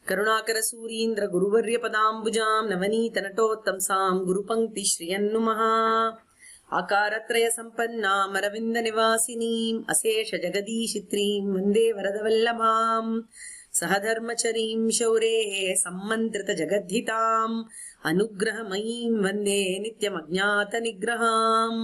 கருணாகர சூரீந்திர குருவர்ய பதாம்புஜாம் நவநீத நட்டோத்தம்சாம் குரு பங்கி ஸ்ரீயன்னுமஹா ஆகாரத்ரய சம்பன்னாம் அரவிந்த நிவாசினீம் அசேஷ ஜெகதீஷித்ரீம் வந்தே வரதவல்லபாம் சகதர்மச்சரீம் சௌரே சம்மந்திரித ஜெகத்ஹிதாம் அனுகிரகமயீம் வந்தே நித்யம் அஜ்ஞாத நிகிரகாம்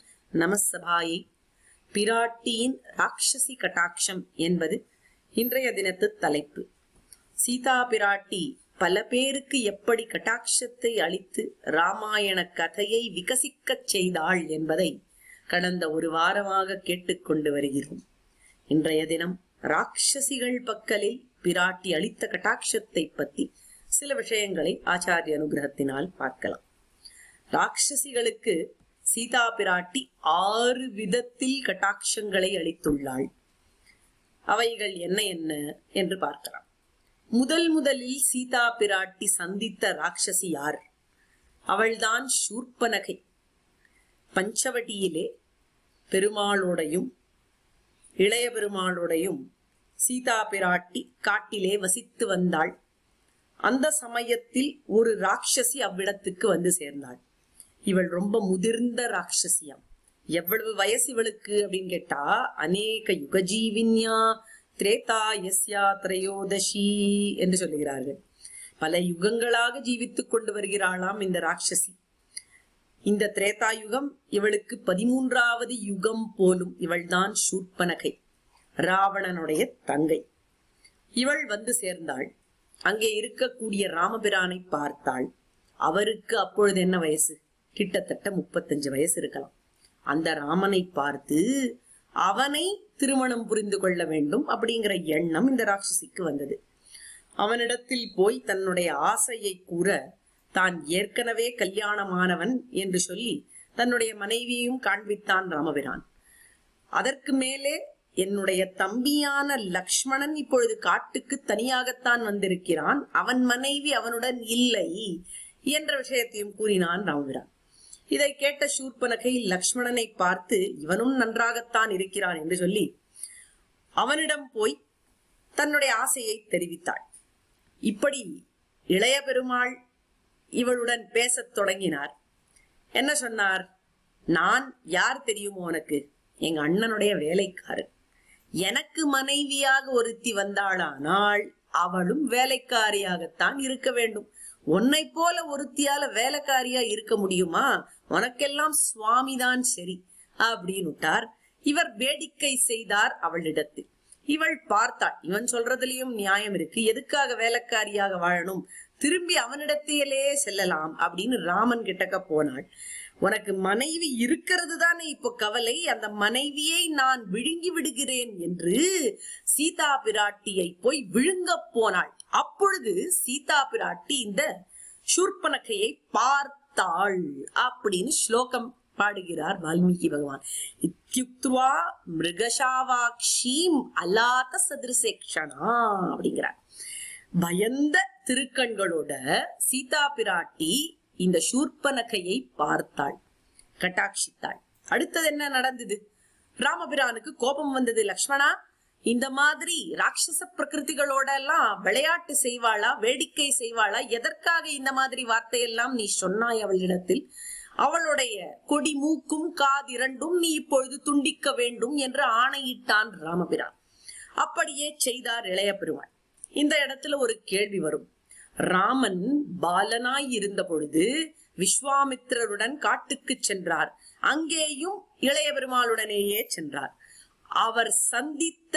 நமசபாயை பிராட்டியின் ராட்சசி கட்டாட்சம் என்பது இன்றைய தினத்து தலைப்பு சீதா பிராட்டி பல பேருக்கு எப்படி கட்டாட்சத்தை அளித்து ராமாயண கதையை விகசிக்கச் செய்தாள் என்பதை கடந்த ஒரு வாரமாக கேட்டுக்கொண்டு வருகிறோம் இன்றைய தினம் ராட்சசிகள் பக்கலில் பிராட்டி அளித்த கட்டாட்சத்தை பத்தி சில விஷயங்களை ஆச்சாரிய அனுகிரகத்தினால் பார்க்கலாம் ராட்சசிகளுக்கு சீதா பிராட்டி ஆறு விதத்தில் கட்டாட்சங்களை அளித்துள்ளாள் அவைகள் என்ன என்ன என்று பார்க்கலாம் முதல் முதலில் சீதா பிராட்டி சந்தித்த ராட்சசி யார் அவள்தான் சூர்பனகை பஞ்சவட்டியிலே பெருமாளோடையும் இளைய பெருமாளோடையும் சீதா பிராட்டி காட்டிலே வசித்து வந்தாள் அந்த சமயத்தில் ஒரு ராட்சசி அவ்விடத்துக்கு வந்து சேர்ந்தாள் இவள் ரொம்ப முதிர்ந்த ராட்சசியாம் எவ்வளவு வயசு இவளுக்கு அப்படின்னு கேட்டா அநேக யுகஜீவின்யா திரேதா யஸ்யா திரையோதசி என்று சொல்லுகிறார்கள் பல யுகங்களாக ஜீவித்துக் கொண்டு வருகிறாளாம் இந்த ராட்சசி இந்த திரேதா யுகம் இவளுக்கு பதிமூன்றாவது யுகம் போலும் இவள்தான் சூர்பனகை ராவணனுடைய தங்கை இவள் வந்து சேர்ந்தாள் அங்கே இருக்கக்கூடிய ராமபிரானை பார்த்தாள் அவருக்கு அப்பொழுது என்ன வயசு கிட்டத்தட்ட முப்பத்தஞ்சு வயசு இருக்கலாம் அந்த ராமனை பார்த்து அவனை திருமணம் புரிந்து கொள்ள வேண்டும் அப்படிங்கிற எண்ணம் இந்த ராட்சசிக்கு வந்தது அவனிடத்தில் போய் தன்னுடைய ஆசையை கூற தான் ஏற்கனவே கல்யாணமானவன் என்று சொல்லி தன்னுடைய மனைவியையும் காண்பித்தான் ராமபிரான் அதற்கு மேலே என்னுடைய தம்பியான லக்ஷ்மணன் இப்பொழுது காட்டுக்கு தனியாகத்தான் வந்திருக்கிறான் அவன் மனைவி அவனுடன் இல்லை என்ற விஷயத்தையும் கூறினான் ராமபிரான் இதை கேட்ட சூர்பனகை லக்ஷ்மணனை பார்த்து இவனும் நன்றாகத்தான் இருக்கிறான் என்று சொல்லி அவனிடம் போய் தன்னுடைய ஆசையை தெரிவித்தாள் இப்படி இளைய பெருமாள் இவளுடன் பேசத் தொடங்கினார் என்ன சொன்னார் நான் யார் தெரியுமோ உனக்கு எங்க அண்ணனுடைய வேலைக்காரன் எனக்கு மனைவியாக ஒருத்தி வந்தாளானால் அவளும் வேலைக்காரியாகத்தான் இருக்க வேண்டும் உன்னை போல ஒருத்தியால வேலைக்காரியா இருக்க முடியுமா உனக்கெல்லாம் சுவாமிதான் சரி அப்படின்னுட்டார் இவர் வேடிக்கை செய்தார் அவளிடத்தில் இவள் பார்த்தாள் இவன் சொல்றதுலயும் நியாயம் இருக்கு எதுக்காக வேலைக்காரியாக வாழணும் திரும்பி அவனிடத்திலே செல்லலாம் அப்படின்னு ராமன் கிட்டக்க போனாள் உனக்கு மனைவி இருக்கிறது தானே இப்போ கவலை அந்த மனைவியை நான் விழுங்கி விடுகிறேன் என்று சீதா பிராட்டியை போய் விழுங்க போனாள் அப்பொழுது சீதா பிராட்டி இந்த சூர்பனக்கையை பார்த்தாள் அப்படின்னு ஸ்லோகம் பாடுகிறார் வால்மீகி பகவான் இத்யுக்துவா மிருகசாவாக்ஷீம் அலாத சதிருசேக்ஷனா அப்படிங்கிறார் பயந்த திருக்கண்களோட சீதா பிராட்டி இந்த சூர்பனகையை பார்த்தாள் கட்டாட்சித்தாள் அடுத்தது என்ன நடந்தது ராமபிரானுக்கு கோபம் வந்தது லக்ஷ்மணா இந்த மாதிரி ராட்சச பிரகிருதிகளோட எல்லாம் விளையாட்டு செய்வாளா வேடிக்கை செய்வாளா எதற்காக இந்த மாதிரி வார்த்தையெல்லாம் நீ சொன்னாய் அவளிடத்தில் அவளுடைய கொடி மூக்கும் காதிரண்டும் நீ இப்பொழுது துண்டிக்க வேண்டும் என்று ஆணையிட்டான் ராமபிரான் அப்படியே செய்தார் இளைய பெருமாள் இந்த இடத்துல ஒரு கேள்வி வரும் ராமன் பாலனாய் இருந்த பொழுது விஸ்வாமித்திரருடன் காட்டுக்கு சென்றார் அங்கேயும் இளைய பெருமாளுடனேயே சென்றார் அவர் சந்தித்த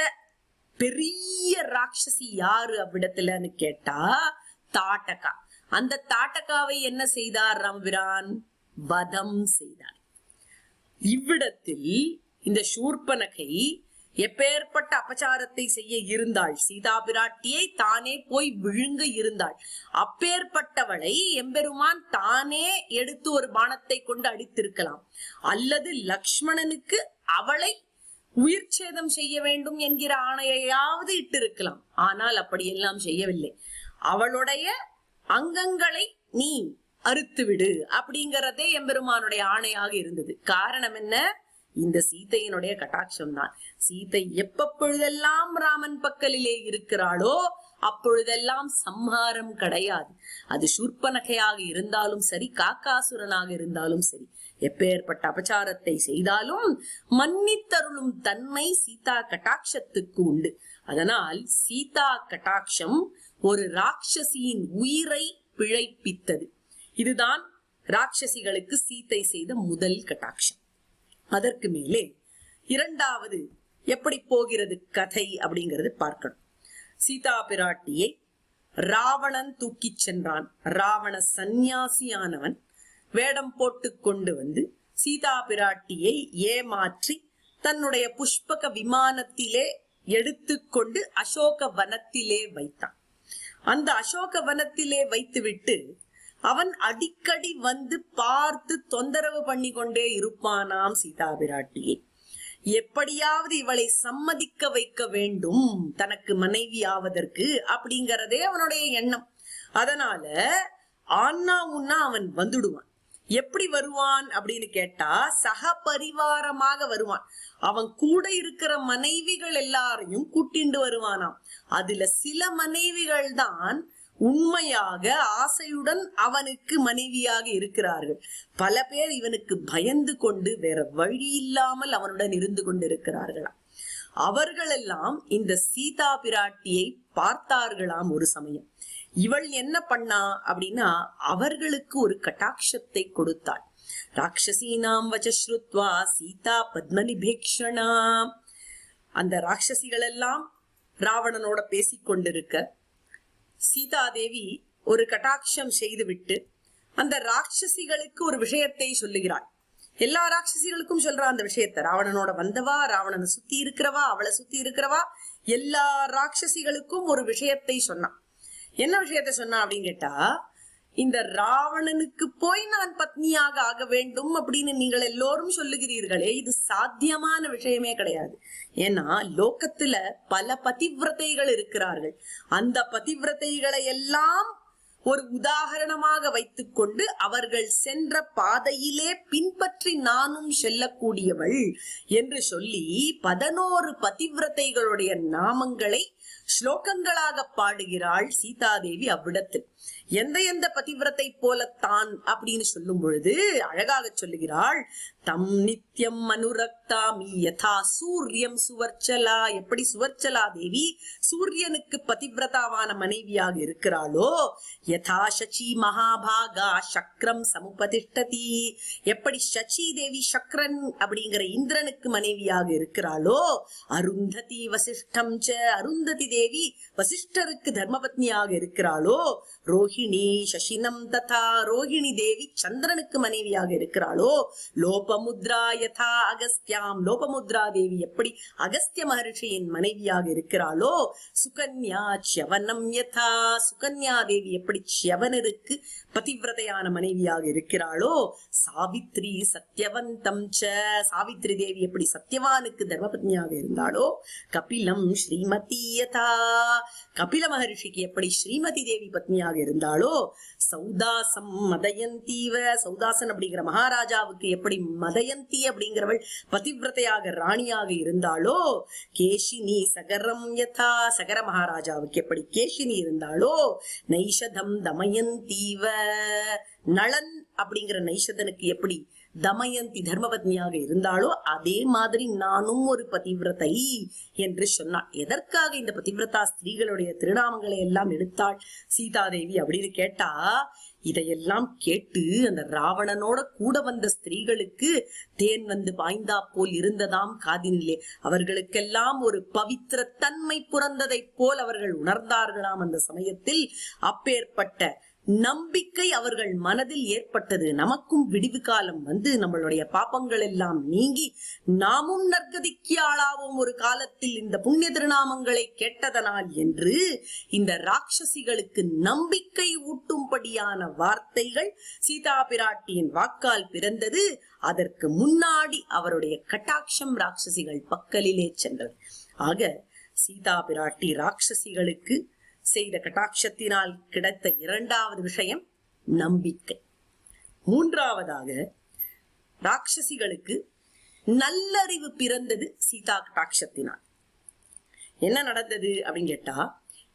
பெரிய ராட்சசி யாரு அவ்விடத்துலன்னு கேட்டா தாட்டகா அந்த தாட்டகாவை என்ன செய்தார் ராமபிரான் வதம் செய்தார் இவ்விடத்தில் இந்த சூர்பனகை எப்பேற்பட்ட அபச்சாரத்தை செய்ய இருந்தாள் சீதா பிராட்டியை தானே போய் விழுங்க இருந்தாள் அப்பேற்பட்டவளை எம்பெருமான் தானே எடுத்து ஒரு பானத்தை கொண்டு அடித்திருக்கலாம் அல்லது லக்ஷ்மணனுக்கு அவளை உயிர் சேதம் செய்ய வேண்டும் என்கிற ஆணையையாவது இட்டிருக்கலாம் ஆனால் அப்படியெல்லாம் செய்யவில்லை அவளுடைய அங்கங்களை நீ அறுத்துவிடு அப்படிங்கறதே எம்பெருமானுடைய ஆணையாக இருந்தது காரணம் என்ன இந்த சீதையினுடைய கட்டாட்சம் தான் சீதை எப்பப்பொழுதெல்லாம் ராமன் பக்கலிலே இருக்கிறாளோ அப்பொழுதெல்லாம் சம்ஹாரம் கிடையாது அது சூர்பனகையாக இருந்தாலும் சரி காக்காசுரனாக இருந்தாலும் சரி எப்பேற்பட்ட அபச்சாரத்தை செய்தாலும் மன்னித்தருளும் தன்மை சீதா கட்டாட்சத்துக்கு உண்டு அதனால் சீதா கட்டாட்சம் ஒரு ராட்சசியின் உயிரை பிழைப்பித்தது இதுதான் ராட்சசிகளுக்கு சீத்தை செய்த முதல் கட்டாட்சம் அதற்கு மேலே இரண்டாவது எப்படி போகிறது கதை அப்படிங்கறது பார்க்கணும் சீதா பிராட்டியை ராவணன் தூக்கிச் சென்றான் ராவண சந்நியாசியானவன் வேடம் போட்டு கொண்டு வந்து சீதா பிராட்டியை ஏமாற்றி தன்னுடைய புஷ்பக விமானத்திலே எடுத்துக்கொண்டு அசோக வனத்திலே வைத்தான் அந்த அசோக வனத்திலே வைத்துவிட்டு அவன் அடிக்கடி வந்து பார்த்து தொந்தரவு பண்ணி கொண்டே இருப்பானாம் சீதா பிராட்டியை எப்படியாவது இவளை சம்மதிக்க வைக்க வேண்டும் தனக்கு மனைவி ஆவதற்கு அப்படிங்கறதே அவனுடைய எண்ணம் அதனால ஆன்னா உன்னா அவன் வந்துடுவான் எப்படி வருவான் அப்படின்னு கேட்டா சக பரிவாரமாக வருவான் அவன் கூட இருக்கிற மனைவிகள் எல்லாரையும் கூட்டிண்டு வருவானாம் அதுல சில மனைவிகள் தான் உண்மையாக ஆசையுடன் அவனுக்கு மனைவியாக இருக்கிறார்கள் பல பேர் இவனுக்கு பயந்து கொண்டு வேற வழி இல்லாமல் அவனுடன் இருந்து கொண்டிருக்கிறார்களாம் அவர்களெல்லாம் இந்த சீதா பிராட்டியை பார்த்தார்களாம் ஒரு சமயம் இவள் என்ன பண்ணா அப்படின்னா அவர்களுக்கு ஒரு கட்டாட்சத்தை கொடுத்தாள் ராட்சசீனாம் வச்சஸ்ருத்வா சீதா பத்மனிபேக்ஷணா அந்த ராட்சசிகள் எல்லாம் ராவணனோட பேசிக் கொண்டிருக்க சீதாதேவி ஒரு கட்டாட்சம் செய்துவிட்டு அந்த ராட்சசிகளுக்கு ஒரு விஷயத்தை சொல்லுகிறாள் எல்லா ராட்சசிகளுக்கும் சொல்றா அந்த விஷயத்த ராவணனோட வந்தவா ராவணனை சுத்தி இருக்கிறவா அவளை சுத்தி இருக்கிறவா எல்லா ராட்சசிகளுக்கும் ஒரு விஷயத்தை சொன்னான் என்ன விஷயத்த சொன்னா அப்படின்னு கேட்டா இந்த ராவணனுக்கு போய் நான் பத்னியாக ஆக வேண்டும் அப்படின்னு நீங்கள் எல்லோரும் சொல்லுகிறீர்களே இது சாத்தியமான விஷயமே கிடையாது ஏன்னா லோகத்துல பல பதிவிரதைகள் இருக்கிறார்கள் அந்த பதிவிரதைகளை எல்லாம் ஒரு உதாகரணமாக வைத்துக்கொண்டு அவர்கள் சென்ற பாதையிலே பின்பற்றி நானும் செல்லக்கூடியவள் என்று சொல்லி பதினோரு பதிவிரதைகளுடைய நாமங்களை ஸ்லோகங்களாக பாடுகிறாள் சீதாதேவி அவ்விடத்தில் எந்த எந்த பதிவிரத்தை போலத்தான் அப்படின்னு சொல்லும் பொழுது அழகாக சொல்லுகிறாள் தம் நித்தியம் அனுரக்தாமி யதா சூரியம் சுவர்ச்சலா எப்படி சுவர்ச்சலா தேவி சூரியனுக்கு பதிவிரதாவான மனைவியாக இருக்கிறாளோ யதா சச்சி மகாபாகா சக்கரம் சமுபதிஷ்டதி எப்படி சச்சி தேவி சக்கரன் அப்படிங்கிற இந்திரனுக்கு மனைவியாக இருக்கிறாளோ அருந்ததி வசிஷ்டம் ச அருந்ததி தேவி வசிஷ்டருக்கு தர்மபத்னியாக இருக்கிறாளோ ரோஹிணி சசினம் ததா ரோஹிணி தேவி சந்திரனுக்கு மனைவியாக இருக்கிறாளோ லோபமுத்ரா யதா அகஸ்தியாம் லோபமுத்ரா தேவி எப்படி அகஸ்திய மகர்ஷியின் மனைவியாக இருக்கிறாளோ சுகன்யா சியவனம் யதா சுகன்யா தேவி எப்படி சியவனருக்கு பதிவிரதையான மனைவியாக இருக்கிறாளோ சாவித்ரி சத்யவந்தம் ச சாவித்ரி தேவி எப்படி சத்யவானுக்கு தர்மபத்னியாக இருந்தாளோ கபிலம் ஸ்ரீமதி யதா கபில மகர்ஷிக்கு எப்படி ஸ்ரீமதி தேவி பத்னியாக இருந்தாளோ சௌதாசம் மதயந்தீவ சௌதாசன் அப்படிங்கிற மகாராஜாவுக்கு எப்படி மதயந்தி அப்படிங்கிறவள் பதிவிரதையாக ராணியாக இருந்தாளோ கேஷினி சகரம் யதா சகர மகாராஜாவுக்கு எப்படி கேஷினி இருந்தாளோ நைஷதம் தமயந்தீவ நளன் அப்படிங்கிற நைஷதனுக்கு எப்படி தமயந்தி தர்மபத்னியாக இருந்தாலோ அதே மாதிரி நானும் ஒரு பதிவிரதை என்று சொன்னாள் எதற்காக இந்த பதிவிரதா ஸ்திரீகளுடைய திருநாமங்களை எல்லாம் எடுத்தாள் சீதாதேவி அப்படின்னு கேட்டா இதையெல்லாம் கேட்டு அந்த ராவணனோட கூட வந்த ஸ்திரீகளுக்கு தேன் வந்து பாய்ந்தா போல் இருந்ததாம் காதினிலே அவர்களுக்கெல்லாம் ஒரு பவித்திர தன்மை புறந்ததைப் போல் அவர்கள் உணர்ந்தார்களாம் அந்த சமயத்தில் அப்பேற்பட்ட நம்பிக்கை அவர்கள் மனதில் ஏற்பட்டது நமக்கும் விடிவு காலம் வந்து நம்மளுடைய பாப்பங்கள் எல்லாம் நீங்கி நாமும் நற்கதிக்கு ஆளாவோம் ஒரு காலத்தில் இந்த புண்ணிய திருநாமங்களை கேட்டதனால் என்று இந்த ராட்சசிகளுக்கு நம்பிக்கை ஊட்டும்படியான வார்த்தைகள் சீதா பிராட்டியின் வாக்கால் பிறந்தது அதற்கு முன்னாடி அவருடைய கட்டாட்சம் ராட்சசிகள் பக்கலிலே சென்றது ஆக சீதா பிராட்டி ராட்சசிகளுக்கு செய்த கட்டாட்சத்தினால் கிடைத்த இரண்டாவது விஷயம் நம்பிக்கை மூன்றாவதாக ராட்சசிகளுக்கு நல்லறிவு பிறந்தது சீதா கட்டாட்சத்தினால் என்ன நடந்தது அப்படின்னு கேட்டா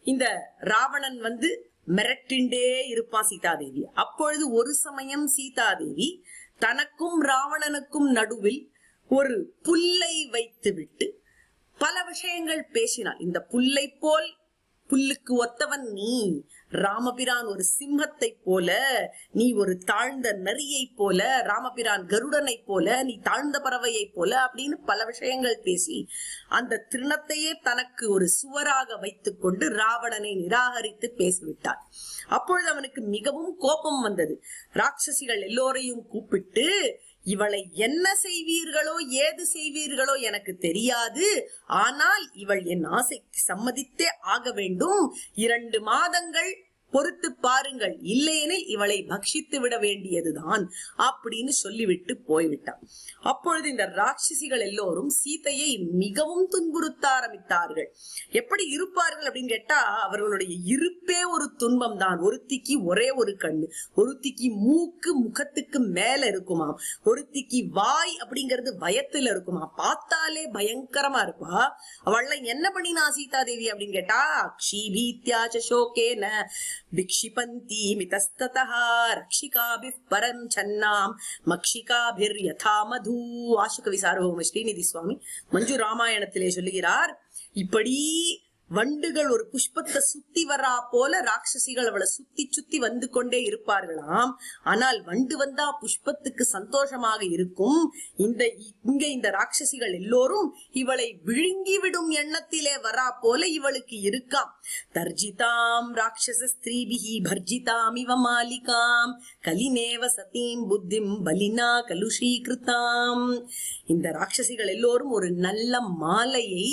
இந்த ராவணன் வந்து மிரட்டிண்டே இருப்பான் சீதாதேவி அப்பொழுது ஒரு சமயம் சீதாதேவி தனக்கும் ராவணனுக்கும் நடுவில் ஒரு புல்லை வைத்துவிட்டு பல விஷயங்கள் பேசினாள் இந்த புல்லை போல் புல்லுக்கு ஒத்தவன் நீ ராமபிரான் ஒரு சிம்மத்தை போல நீ ஒரு தாழ்ந்த நரியை போல ராமபிரான் கருடனை போல நீ தாழ்ந்த பறவையை போல அப்படின்னு பல விஷயங்கள் பேசி அந்த திருணத்தையே தனக்கு ஒரு சுவராக வைத்துக் கொண்டு ராவணனை நிராகரித்து பேசிவிட்டான் அப்பொழுது அவனுக்கு மிகவும் கோபம் வந்தது ராட்சசிகள் எல்லோரையும் கூப்பிட்டு இவளை என்ன செய்வீர்களோ ஏது செய்வீர்களோ எனக்கு தெரியாது ஆனால் இவள் என் ஆசைக்கு சம்மதித்தே ஆக வேண்டும் இரண்டு மாதங்கள் பொறுத்து பாருங்கள் இல்லையெனில் இவளை பக்ஷித்து விட வேண்டியதுதான் அப்படின்னு சொல்லிவிட்டு போய்விட்டான் அப்பொழுது இந்த ராட்சசிகள் எல்லோரும் சீதையை மிகவும் துன்புறுத்த ஆரம்பித்தார்கள் எப்படி இருப்பார்கள் அப்படின்னு கேட்டா அவர்களுடைய இருப்பே ஒரு துன்பம் தான் ஒருத்திக்கு ஒரே ஒரு கண்ணு ஒருத்திக்கு மூக்கு முகத்துக்கு மேல இருக்குமாம் ஒருத்திக்கு வாய் அப்படிங்கிறது பயத்துல இருக்குமா பார்த்தாலே பயங்கரமா இருப்பா அவள என்ன பண்ணினா சீதாதேவி அப்படின்னு கேட்டா க்ஷீபீத்யாச்ச சோகேன விக்ஷிபந்தி மிதஸ்ததः ரக்ஷிகாபிः பரம் சன்னாம் மக்ஷிகாபிர் யதா மது ஆசுகவி சார்வபௌம ஸ்ரீநிதி சுவாமி மஞ்சு ராமாயணத்திலே சொல்லுகிறார் இப்படி வண்டுகள் ஒரு புஷ்பத்தை சுத்தி வரா போல ராட்சசிகள் அவளை சுத்தி சுத்தி வந்து கொண்டே இருப்பார்களாம் ஆனால் வண்டு வந்தா புஷ்பத்துக்கு சந்தோஷமாக இருக்கும் இந்த இங்க இந்த ராட்சசிகள் எல்லோரும் இவளை விழுங்கி விடும் எண்ணத்திலே வரா போல இவளுக்கு இருக்காம் தர்ஜிதாம் ராட்சச ஸ்திரீபிகி பர்ஜிதாம் இவ மாலிகாம் கலினேவ சதீம் புத்திம் பலினா கலுஷீகிருதாம் இந்த ராட்சசிகள் எல்லோரும் ஒரு நல்ல மாலையை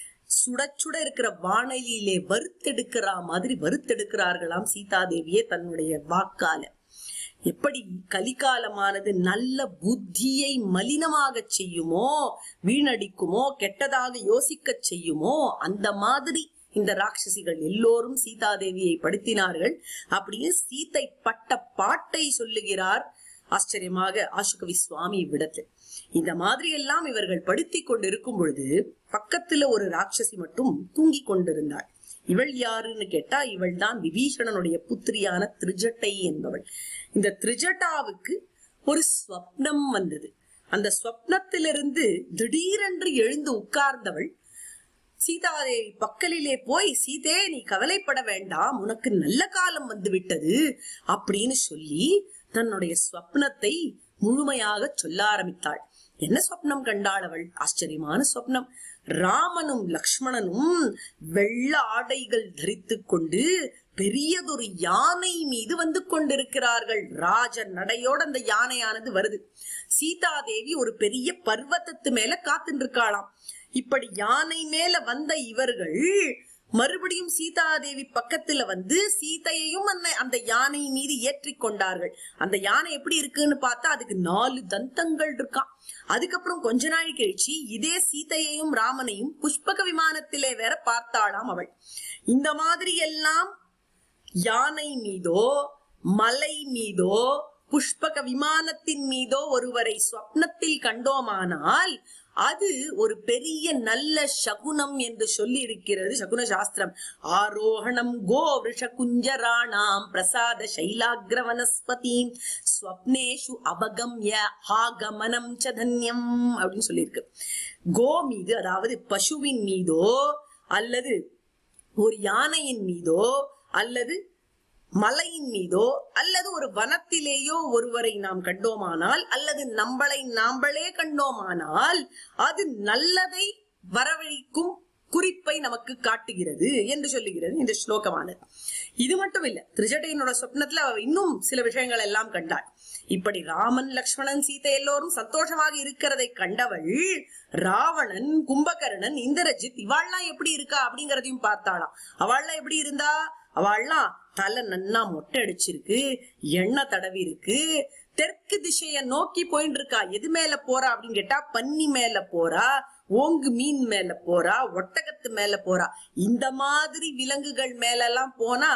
சுட சுட இருக்கிற வானலியிலே வறுத்தெடுக்கிற மாதிரி வறுத்தெடுக்கிறார்களாம் சீதாதேவியே தன்னுடைய வாக்கால எப்படி கலிகாலமானது நல்ல புத்தியை மலினமாக செய்யுமோ வீணடிக்குமோ கெட்டதாக யோசிக்க செய்யுமோ அந்த மாதிரி இந்த ராட்சசிகள் எல்லோரும் சீதாதேவியை படுத்தினார்கள் அப்படின்னு சீத்தை பட்ட பாட்டை சொல்லுகிறார் ஆச்சரியமாக ஆசுகவி சுவாமி இவ்விடத்தில் இந்த மாதிரி எல்லாம் இவர்கள் படுத்தி கொண்டிருக்கும் பொழுது பக்கத்துல ஒரு ராட்சசி மட்டும் தூங்கி கொண்டிருந்தாள் இவள் யாருன்னு கேட்டா இவள் தான் விபீஷணனுடைய புத்திரியான திருஜட்டை என்பவள் இந்த திருஜட்டாவுக்கு ஒரு ஸ்வப்னம் வந்தது அந்த ஸ்வப்னத்திலிருந்து திடீரென்று எழுந்து உட்கார்ந்தவள் சீதாதேவி பக்கலிலே போய் சீதே நீ கவலைப்பட வேண்டாம் உனக்கு நல்ல காலம் வந்து விட்டது அப்படின்னு சொல்லி தன்னுடைய ஸ்வப்னத்தை முழுமையாக சொல்ல ஆரம்பித்தாள் என்ன சொப்னம் கண்டாள் அவள் ஆச்சரியமான சொப்னம் ராமனும் லக்ஷ்மணனும் வெள்ள ஆடைகள் தரித்துக் கொண்டு பெரியதொரு யானை மீது வந்து கொண்டிருக்கிறார்கள் ராஜ நடையோட அந்த யானையானது வருது சீதாதேவி ஒரு பெரிய பர்வத்தத்து மேல காத்துட்டு இருக்காளாம் இப்படி யானை மேல வந்த இவர்கள் மறுபடியும் சீதாதேவி பக்கத்துல வந்து சீதையையும் அந்த அந்த யானை மீது ஏற்றி கொண்டார்கள் அந்த யானை எப்படி இருக்குன்னு பார்த்தா அதுக்கு நாலு தந்தங்கள் இருக்கான் அதுக்கப்புறம் கொஞ்ச நாள் கழிச்சு இதே சீதையையும் ராமனையும் புஷ்பக விமானத்திலே வேற பார்த்தாளாம் அவள் இந்த மாதிரி எல்லாம் யானை மீதோ மலை மீதோ புஷ்பக விமானத்தின் மீதோ ஒருவரை சொப்னத்தில் கண்டோமானால் அது ஒரு பெரிய நல்ல சகுனம் என்று சொல்லி இருக்கிறது சகுன சாஸ்திரம் ஆரோகணம் கோ விஷ குஞ்சராணாம் பிரசாத சைலாகிர வனஸ்பதி ஸ்வப்னேஷு அபகம்ய ஆகமனம் ச தன்யம் அப்படின்னு சொல்லியிருக்கு கோ மீது அதாவது பசுவின் மீதோ அல்லது ஒரு யானையின் மீதோ அல்லது மலையின் மீதோ அல்லது ஒரு வனத்திலேயோ ஒருவரை நாம் கண்டோமானால் அல்லது நம்மளை நாம்பளே கண்டோமானால் அது நல்லதை வரவழைக்கும் குறிப்பை நமக்கு காட்டுகிறது என்று சொல்லுகிறது இந்த ஸ்லோகமானது இது மட்டும் இல்ல திருஜட்டையனோட சொப்னத்துல அவ இன்னும் சில விஷயங்கள் எல்லாம் கண்டாள் இப்படி ராமன் லக்ஷ்மணன் சீதை எல்லோரும் சந்தோஷமாக இருக்கிறதை கண்டவள் ராவணன் கும்பகர்ணன் இந்திரஜித் இவாள்லாம் எப்படி இருக்கா அப்படிங்கறதையும் பார்த்தாளாம் அவள்லாம் எப்படி இருந்தா அவள்லாம் தலை நன்னா மொட்டை அடிச்சிருக்கு எண்ணெய் தடவி இருக்கு தெற்கு திசைய நோக்கி போயிட்டு இருக்கா எது மேல போறா அப்படின்னு கேட்டா பன்னி மேல போறா ஓங்கு மீன் மேல போறா ஒட்டகத்து மேல போறா இந்த மாதிரி விலங்குகள் மேல எல்லாம் போனா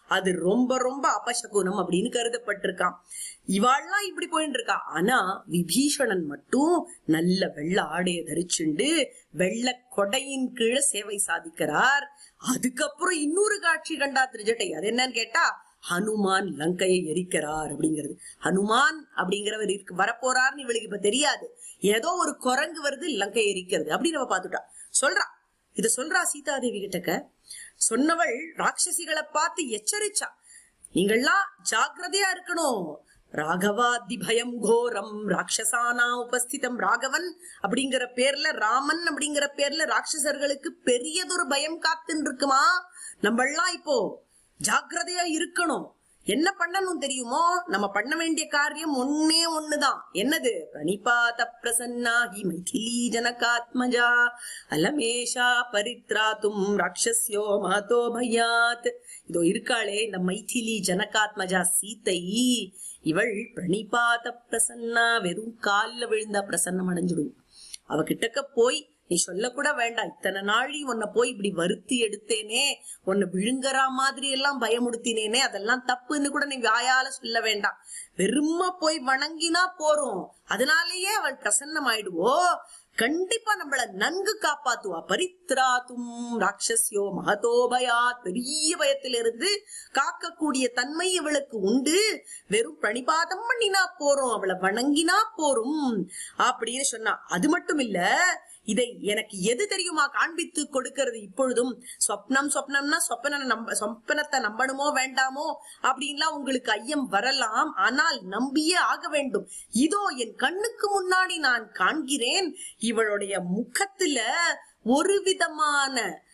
அது ரொம்ப ரொம்ப அபசகுனம் அப்படின்னு கருதப்பட்டிருக்கான் இவாள்லாம் இப்படி போயிட்டு இருக்கா ஆனா விபீஷணன் மட்டும் நல்ல வெள்ள ஆடைய தரிச்சுண்டு வெள்ள கொடையின் கீழே சேவை சாதிக்கிறார் அதுக்கப்புறம் இன்னொரு காட்சி கண்டா திருஜட்டை அது என்னன்னு கேட்டா ஹனுமான் லங்கையை எரிக்கிறார் அப்படிங்கிறது ஹனுமான் அப்படிங்கிறவர் இருக்கு வரப்போறாருன்னு இவளுக்கு இப்ப தெரியாது ஏதோ ஒரு குரங்கு வருது லங்கை எரிக்கிறது அப்படின்னு நம்ம பாத்துட்டா சொல்றா இத சொல்றா சீதாதேவி கிட்டக்க சொன்னவள் ராட்சசிகளை பார்த்து எச்சரிச்சா நீங்கள்லாம் ஜாக்கிரதையா இருக்கணும் ராகவாதி பயம் கோரம் ராட்சசானா உபஸ்திதம் ராகவன் அப்படிங்கிற பேர்ல ராமன் அப்படிங்கிற பேர்ல ராட்சசர்களுக்கு பெரியதொரு பயம் காத்துன்னு இருக்குமா நம்மெல்லாம் இப்போ ஜாக்கிரதையா இருக்கணும் என்ன பண்ணணும் தெரியுமோ நம்ம பண்ண வேண்டிய காரியம் ஒன்னே ஒண்ணுதான் என்னது பிரணிபாத பிரசன்னாகி மைதிலி ஜனகாத்மஜா அலமேஷா பரித்ராத்தும் ராட்சஸ்யோ மகதோ பயாத் இதோ இருக்காளே இந்த மைதிலி ஜனகாத்மஜா சீத்தை இவள் பிரணிபாத பிரசன்னா வெறும் கால்ல விழுந்தா பிரசன்னம் அடைஞ்சிடும் அவ கிட்டக்க போய் நீ சொல்லக்கூட வேண்டாம் இத்தனை நாழி உன்னை போய் இப்படி வருத்தி எடுத்தேனே உன்னை விழுங்கறா மாதிரி எல்லாம் பயமுடுத்தினேனே அதெல்லாம் தப்புன்னு கூட நீ வாயால சொல்ல வேண்டாம் வெறும போய் வணங்கினா போறோம் அதனாலேயே அவள் பிரசன்னம் ஆயிடுவோ கண்டிப்பா நம்மள நன்கு காப்பாத்துவா பரித்ராத்தும் ராட்சஸ்யோ மகதோ பயா பெரிய பயத்திலிருந்து காக்கக்கூடிய தன்மை இவளுக்கு உண்டு வெறும் பிரணிபாதம் பண்ணினா போறோம் அவளை வணங்கினா போறோம் அப்படின்னு சொன்னா அது மட்டும் இல்ல இதை எனக்கு எது தெரியுமா காண்பித்து கொடுக்கிறது இப்பொழுதும் சொப்னம் சொப்னம்னா சொப்பன நம்ப சொப்பனத்தை நம்பணுமோ வேண்டாமோ அப்படின்லாம் உங்களுக்கு ஐயம் வரலாம் ஆனால் நம்பியே ஆக வேண்டும் இதோ என் கண்ணுக்கு முன்னாடி நான் காண்கிறேன் இவளுடைய முகத்துல ஒரு விதமான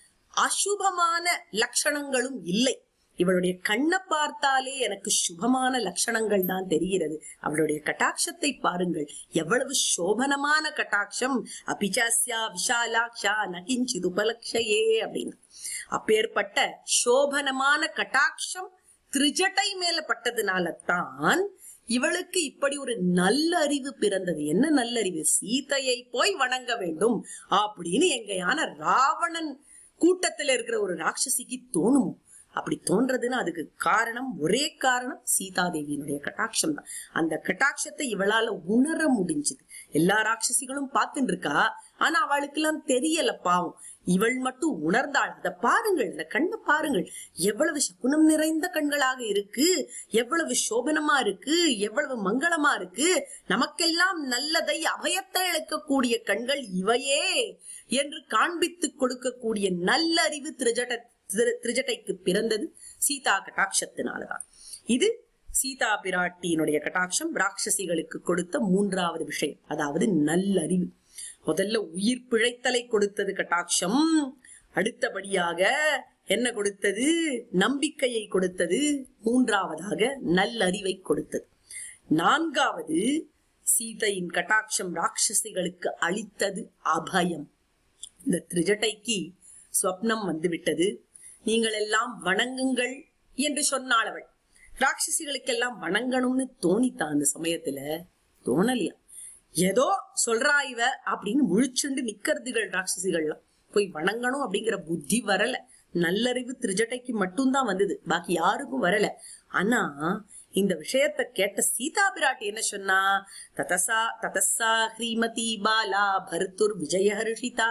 அசுபமான லட்சணங்களும் இல்லை இவளுடைய கண்ணை பார்த்தாலே எனக்கு சுபமான லட்சணங்கள் தான் தெரிகிறது அவளுடைய கட்டாட்சத்தை பாருங்கள் எவ்வளவு சோபனமான கட்டாட்சம் அபிச்சாஸ்யா விஷாலாக்ஷா நகிஞ்சிது உபலக்ஷயே அப்படின்னு அப்பேற்பட்ட சோபனமான கட்டாட்சம் திரிஜட்டை மேல பட்டதுனால தான் இவளுக்கு இப்படி ஒரு நல்ல அறிவு பிறந்தது என்ன நல்லறிவு சீதையை போய் வணங்க வேண்டும் அப்படின்னு எங்கையான ராவணன் கூட்டத்துல இருக்கிற ஒரு ராட்சசிக்கு தோணுமோ அப்படி தோன்றதுன்னா அதுக்கு காரணம் ஒரே காரணம் சீதாதேவியினுடைய கட்டாட்சம் தான் அந்த கட்டாட்சத்தை இவளால உணர முடிஞ்சது எல்லா ராட்சசிகளும் பார்த்துட்டு இருக்கா ஆனா அவளுக்கு எல்லாம் தெரியல பாவம் இவள் மட்டும் உணர்ந்தாள் அதை பாருங்கள் இந்த கண்ணை பாருங்கள் எவ்வளவு சகுனம் நிறைந்த கண்களாக இருக்கு எவ்வளவு சோபனமா இருக்கு எவ்வளவு மங்களமா இருக்கு நமக்கெல்லாம் நல்லதை அபயத்தை இழக்கக்கூடிய கண்கள் இவையே என்று காண்பித்து கொடுக்கக்கூடிய நல்லறிவு திரிஜட திரு- திரிஜட்டைக்கு பிறந்தது சீதா கட்டாட்சத்தினாலதான் இது சீதா பிராட்டியினுடைய கட்டாட்சம் ராட்சசிகளுக்கு கொடுத்த மூன்றாவது விஷயம் அதாவது நல்லறிவு முதல்ல உயிர் பிழைத்தலை கொடுத்தது கட்டாட்சம் அடுத்தபடியாக என்ன கொடுத்தது நம்பிக்கையை கொடுத்தது மூன்றாவதாக நல்லறிவை கொடுத்தது நான்காவது சீதையின் கட்டாட்சம் ராட்சசிகளுக்கு அளித்தது அபயம் இந்த திரிஜட்டைக்கு ஸ்வப்னம் வந்துவிட்டது நீங்கள் எல்லாம் வணங்குங்கள் என்று சொன்னாள் அவள் ராட்சசிகளுக்கெல்லாம் வணங்கணும்னு தோணித்தான் அந்த சமயத்துல தோணலையா ஏதோ சொல்றா இவ அப்படின்னு முழிச்சுண்டு நிக்கிறதுகள் ராட்சசிகள்லாம் போய் வணங்கணும் அப்படிங்கிற புத்தி வரல நல்லறிவு திரிஜட்டைக்கு மட்டும்தான் வந்தது பாக்கி யாருக்கும் வரல ஆனா இந்த விஷயத்த கேட்ட சீதா பிராட்டி என்ன சொன்னா ததசா ததசா ஹ்ரீமதி பாலா பர்துர் விஜயஹர்ஷிதா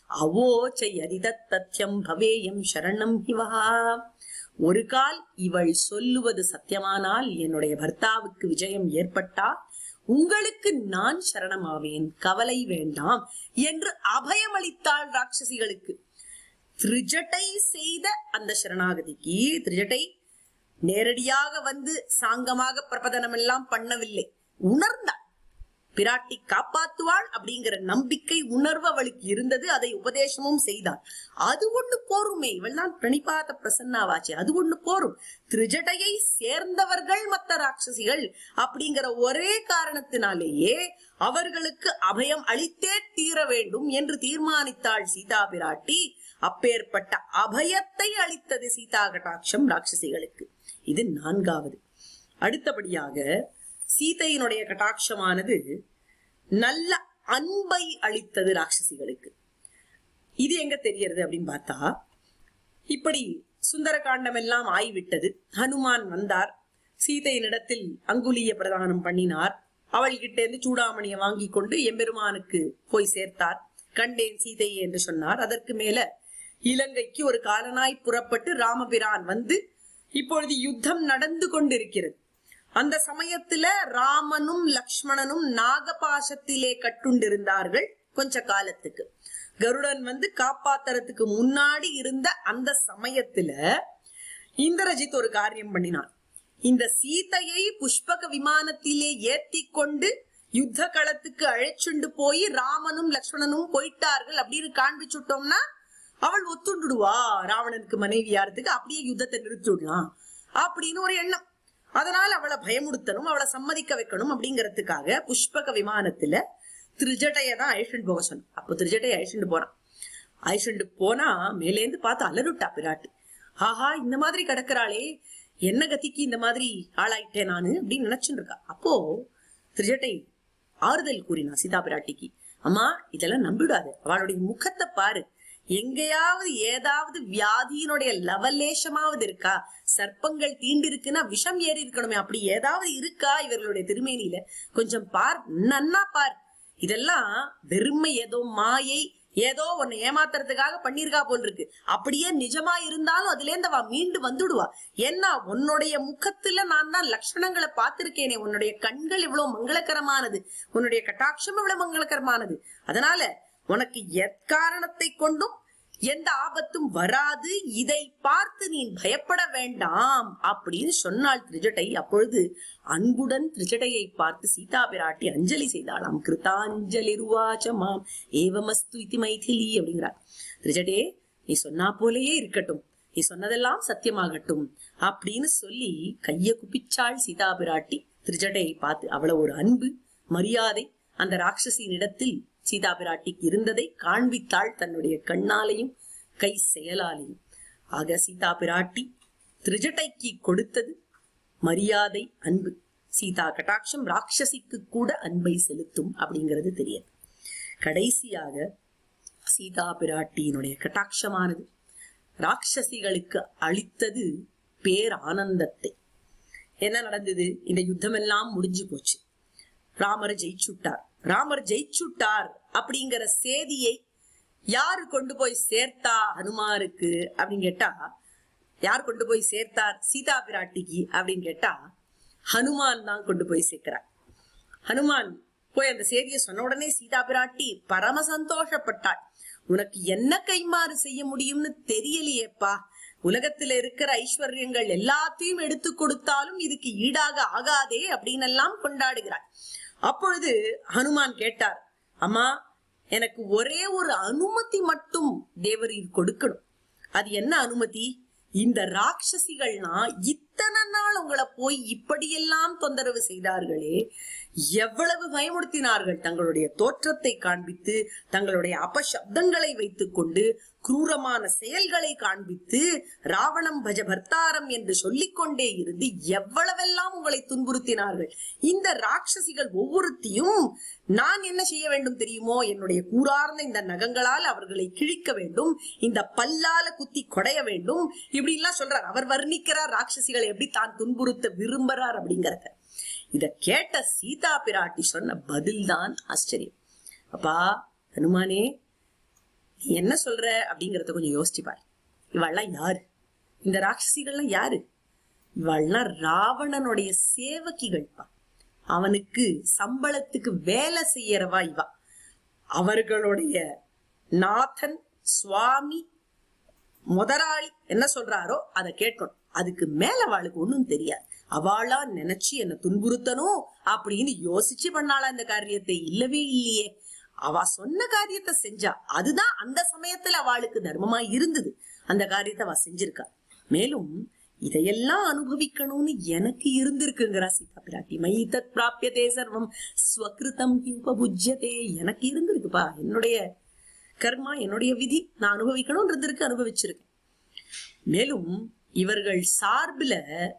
அவோச்ச யதிதத் தத்யம் பவேயம் சரணம் ஹிவா ஒரு கால் இவள் சொல்லுவது சத்தியமானால் என்னுடைய பர்த்தாவுக்கு விஜயம் ஏற்பட்டால் உங்களுக்கு நான் சரணமாவேன் கவலை வேண்டாம் என்று அபயமளித்தாள் ராட்சசிகளுக்கு திரிஜட்டை செய்த அந்த சரணாகதிக்கு திரிஜட்டை நேரடியாக வந்து சாங்கமாக பிரபதனம் எல்லாம் பண்ணவில்லை உணர்ந்தாள் பிராட்டி காப்பாத்துவாள் அப்படிங்கிற நம்பிக்கை உணர்வு அவளுக்கு இருந்தது அதை உபதேசமும் செய்தாள் அது ஒண்ணு போருமே இவள்தான் பிரணிபாத பிரசன்னாவாச்சு அது ஒண்ணு போரும் திரிஜடையை சேர்ந்தவர்கள் மத்த ராட்சசிகள் அப்படிங்கிற ஒரே காரணத்தினாலேயே அவர்களுக்கு அபயம் அளித்தே தீர வேண்டும் என்று தீர்மானித்தாள் சீதா பிராட்டி அப்பேற்பட்ட அபயத்தை அளித்தது சீதா கட்டாட்சம் ராட்சசிகளுக்கு இது நான்காவது அடுத்தபடியாக சீதையினுடைய கட்டாட்சமானது நல்ல அன்பை அளித்தது ராட்சசிகளுக்கு இது எங்க தெரியறது அப்படின்னு பார்த்தா இப்படி சுந்தர காண்டம் எல்லாம் ஆய்விட்டது ஹனுமான் வந்தார் சீதையினிடத்தில் அங்குலிய பிரதானம் பண்ணினார் அவள்கிட்ட இருந்து சூடாமணியை வாங்கி கொண்டு எம்பெருமானுக்கு போய் சேர்த்தார் கண்டேன் சீதையை என்று சொன்னார் அதற்கு மேல இலங்கைக்கு ஒரு காலனாய் புறப்பட்டு ராமபிரான் வந்து இப்பொழுது யுத்தம் நடந்து கொண்டிருக்கிறது அந்த சமயத்துல ராமனும் லக்ஷ்மணனும் நாகபாசத்திலே கட்டுண்டிருந்தார்கள் கொஞ்ச காலத்துக்கு கருடன் வந்து காப்பாத்துறதுக்கு முன்னாடி இருந்த அந்த சமயத்துல இந்திரஜித் ஒரு காரியம் பண்ணினான் இந்த சீதையை புஷ்பக விமானத்திலே ஏத்தி கொண்டு யுத்த களத்துக்கு அழைச்சுண்டு போய் ராமனும் லக்ஷ்மணனும் போயிட்டார்கள் அப்படின்னு காண்பிச்சுட்டோம்னா அவள் ஒத்துண்டுடுவா ராவணனுக்கு மனைவியாரத்துக்கு அப்படியே யுத்தத்தை நிறுத்திடலாம் அப்படின்னு ஒரு எண்ணம் அதனால அவளை பயமுடுத்தணும் அவளை சம்மதிக்க வைக்கணும் அப்படிங்கறதுக்காக புஷ்பக விமானத்துல திருஜட்டைய தான் அழிச்சுட்டு போக சொன்னான் அப்போ திருஜட்டைய அழிச்சுட்டு போனான் அழிச்சுட்டு போனா மேலேந்து பார்த்து அலருட்டா பிராட்டு ஆஹா இந்த மாதிரி கிடக்குறாளே என்ன கதிக்கு இந்த மாதிரி ஆளாயிட்டேன் நானு அப்படின்னு நினைச்சுட்டு இருக்கா அப்போ திருஜட்டை ஆறுதல் கூறினா சீதா பிராட்டிக்கு அம்மா இதெல்லாம் நம்பிடாத அவளுடைய முகத்தை பாரு எங்கேயாவது ஏதாவது வியாதியினுடைய லவலேஷமாவது இருக்கா சர்ப்பங்கள் தீண்டி இருக்குன்னா விஷம் ஏறி இருக்கணுமே அப்படி ஏதாவது இருக்கா இவர்களுடைய திருமேனியில கொஞ்சம் பார் நன்னா பார் இதெல்லாம் வெறுமை ஏதோ மாயை ஏதோ உன்னை ஏமாத்துறதுக்காக பண்ணிருக்கா போல் இருக்கு அப்படியே நிஜமா இருந்தாலும் அதுல இருந்து அவ மீண்டு வந்துடுவா ஏன்னா உன்னுடைய முகத்துல நான் தான் லட்சணங்களை பார்த்திருக்கேனே உன்னுடைய கண்கள் இவ்வளவு மங்களகரமானது உன்னுடைய கட்டாட்சம் இவ்வளவு மங்களகரமானது அதனால உனக்கு எக்காரணத்தை கொண்டும் எந்த ஆபத்தும் வராது இதை பார்த்து நீ பயப்பட வேண்டாம் அப்படின்னு சொன்னாள் திருஜட்டை அப்பொழுது அன்புடன் திருஜட்டையை பார்த்து சீதா பிராட்டி அஞ்சலி செய்தாளாம் கிருதாஞ்சலி ருவாச்சமாம் ஏவமஸ்து இதி மைதிலி அப்படிங்கிறார் திருஜட்டே நீ சொன்னா போலேயே இருக்கட்டும் நீ சொன்னதெல்லாம் சத்தியமாகட்டும் அப்படின்னு சொல்லி கைய குப்பிச்சாள் சீதா பிராட்டி திருஜட்டையை பார்த்து அவள ஒரு அன்பு மரியாதை அந்த ராட்சசியின் இடத்தில் சீதா பிராட்டிக்கு இருந்ததை காண்பித்தாள் தன்னுடைய கண்ணாலையும் கை செயலாலையும் ஆக சீதா பிராட்டி திருஜட்டைக்கு கொடுத்தது மரியாதை அன்பு சீதா கட்டாட்சம் ராட்சசிக்கு கூட அன்பை செலுத்தும் அப்படிங்கிறது தெரியாது கடைசியாக சீதா பிராட்டியினுடைய கட்டாட்சமானது ராட்சசிகளுக்கு அளித்தது பேர் ஆனந்தத்தை என்ன நடந்தது இந்த யுத்தம் எல்லாம் முடிஞ்சு போச்சு ராமர் ஜெயிச்சுட்டார் ராமர் ஜெயிச்சுட்டார் அப்படிங்கிற செய்தியை யாரு கொண்டு போய் சேர்த்தா ஹனுமாருக்கு அப்படின்னு கேட்டா யார் கொண்டு போய் சேர்த்தார் சீதா பிராட்டிக்கு அப்படின்னு கேட்டா ஹனுமான் தான் கொண்டு போய் சேர்க்கிறார் ஹனுமான் போய் அந்த செய்தியை சொன்ன உடனே சீதா பிராட்டி பரம சந்தோஷப்பட்டாள் உனக்கு என்ன கைமாறு செய்ய முடியும்னு தெரியலையேப்பா உலகத்துல இருக்கிற ஐஸ்வர்யங்கள் எல்லாத்தையும் எடுத்து கொடுத்தாலும் இதுக்கு ஈடாக ஆகாதே அப்படின்னு எல்லாம் கொண்டாடுகிறாள் அப்பொழுது ஹனுமான் கேட்டார் அம்மா எனக்கு ஒரே ஒரு அனுமதி மட்டும் தேவரீர் கொடுக்கணும் அது என்ன அனுமதி இந்த ராட்சசிகள்னா இத்தனை நாள் உங்களை போய் இப்படியெல்லாம் தொந்தரவு செய்தார்களே எவ்வளவு பயமுறுத்தினார்கள் தங்களுடைய தோற்றத்தை காண்பித்து தங்களுடைய அபசப்தங்களை வைத்துக் கொண்டு குரூரமான செயல்களை காண்பித்து ராவணம் பஜ பர்த்தாரம் என்று சொல்லிக்கொண்டே இருந்து எவ்வளவெல்லாம் உங்களை துன்புறுத்தினார்கள் இந்த ராட்சசிகள் ஒவ்வொருத்தியும் நான் என்ன செய்ய வேண்டும் தெரியுமோ என்னுடைய கூறார்ந்த இந்த நகங்களால் அவர்களை கிழிக்க வேண்டும் இந்த பல்லால குத்தி கொடைய வேண்டும் இப்படி எல்லாம் சொல்றார் அவர் வர்ணிக்கிறார் ராட்சசிகளை எப்படி தான் துன்புறுத்த விரும்புறார் அப்படிங்கறத இத கேட்ட சீதா பிராட்டி சொன்ன பதில் தான் ஆச்சரியம் அப்பா ஹனுமானே நீ என்ன சொல்ற அப்படிங்கறத கொஞ்சம் யோசிச்சு பாரு இவள்லாம் யாரு இந்த ராட்சசிகள்லாம் யாரு இவள்லாம் ராவணனுடைய சேவகிகள்ப்பா அவனுக்கு சம்பளத்துக்கு வேலை செய்யறவா இவா அவர்களுடைய நாதன் சுவாமி முதலாளி என்ன சொல்றாரோ அதை கேட்கணும் அதுக்கு மேல அவளுக்கு ஒண்ணும் தெரியாது அவளா நினைச்சு என்ன துன்புறுத்தணும் அப்படின்னு யோசிச்சு பண்ணாளா இந்த காரியத்தை இல்லவே இல்லையே அவ சொன்ன காரியத்தை செஞ்சா அதுதான் அந்த சமயத்துல அவளுக்கு தர்மமா இருந்தது அந்த காரியத்தை அவ செஞ்சிருக்கா மேலும் இதையெல்லாம் அனுபவிக்கணும்னு எனக்கு இருந்திருக்குங்கிறா சீதா பிராட்டி மை தத் பிராபியதே சர்வம் ஸ்வகிருதம் உபபுஜ்யதே எனக்கு இருந்திருக்குப்பா என்னுடைய கர்மா என்னுடைய விதி நான் அனுபவிக்கணும் இருந்திருக்கு அனுபவிச்சிருக்கேன் மேலும் இவர்கள் சார்பில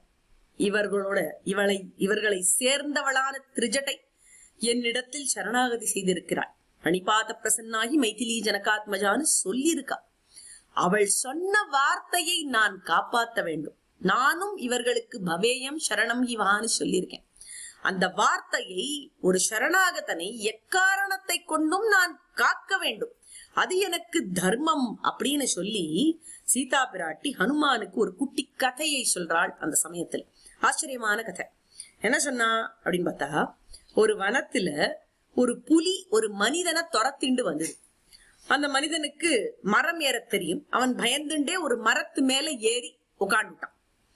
இவர்களோட இவளை இவர்களை சேர்ந்தவளான திருஜட்டை என்னிடத்தில் சரணாகதி செய்திருக்கிறாள் அணிபாத பிரசன்னாகி மைதிலி ஜனகாத்மஜான்னு சொல்லியிருக்கா அவள் சொன்ன வார்த்தையை நான் காப்பாத்த வேண்டும் நானும் இவர்களுக்கு பவேயம் சரணம் இவான்னு சொல்லியிருக்கேன் அந்த வார்த்தையை ஒரு சரணாகதனை எக்காரணத்தை கொண்டும் நான் காக்க வேண்டும் அது எனக்கு தர்மம் அப்படின்னு சொல்லி சீதா பிராட்டி ஹனுமானுக்கு ஒரு குட்டி கதையை சொல்றாள் அந்த சமயத்துல ஆச்சரியமான கதை என்ன சொன்னா அப்படின்னு பார்த்தா ஒரு வனத்துல ஒரு புலி ஒரு மனிதனை துரத்திண்டு வந்தது அந்த மனிதனுக்கு மரம் ஏற தெரியும் அவன் பயந்துண்டே ஒரு மரத்து மேல ஏறி உட்காந்துட்டான்